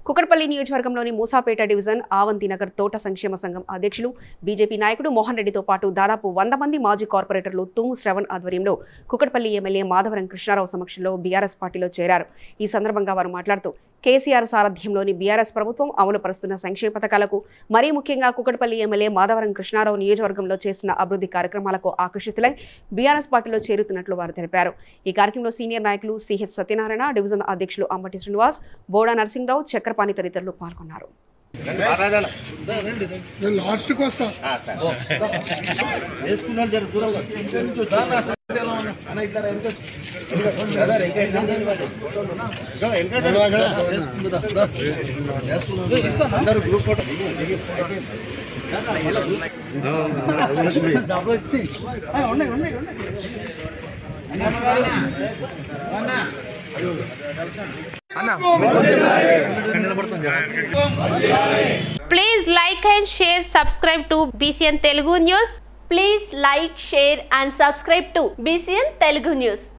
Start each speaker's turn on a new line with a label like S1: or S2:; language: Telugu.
S1: కుకట్పల్లి నియోజకవర్గంలోని మూసాపేట డివిజన్ ఆవంతి నగర్ తోట సంక్షేమ సంఘం అధ్యక్షులు బీజేపీ నాయకుడు మోహన్ రెడ్డితో పాటు దాదాపు వంద మంది మాజీ కార్పొరేటర్లు తుమ్ము శ్రవణ్ ఆధ్వర్యంలో కుకట్పల్లి ఎమ్మెల్యే మాధవరం కృష్ణారావు సమక్షంలో బీఆర్ఎస్ పార్టీలో చేరారు ఈ సందర్భంగా వారు మాట్లాడుతూ కేసీఆర్ సారథ్యంలోని బీఆర్ఎస్ ప్రభుత్వం అమలు పరుస్తున్న సంక్షేమ పథకాలకు మరీ ముఖ్యంగా కుకట్పల్లి ఎమ్మెల్యే మాధవరం కృష్ణారావు నియోజకవర్గంలో చేసిన అభివృద్ధి కార్యక్రమాలకు ఆకర్షితులై బీఆర్ఎస్ పార్టీలో చేరుతున్నట్లు వారు తెలిపారు ఈ కార్యక్రమంలో సీనియర్ నాయకులు సిహెచ్ సత్యనారాయణ డివిజన్ అధ్యక్షులు అంబటి శ్రీనివాస్ బోడా నరసింహరావు చక్రపాణి తదితరులు పాల్గొన్నారు
S2: నేను లాస్ట్కి వస్తా
S3: Please like and share, subscribe to BCN Telugu News.
S4: Please like, share and subscribe to BCN Telugu News.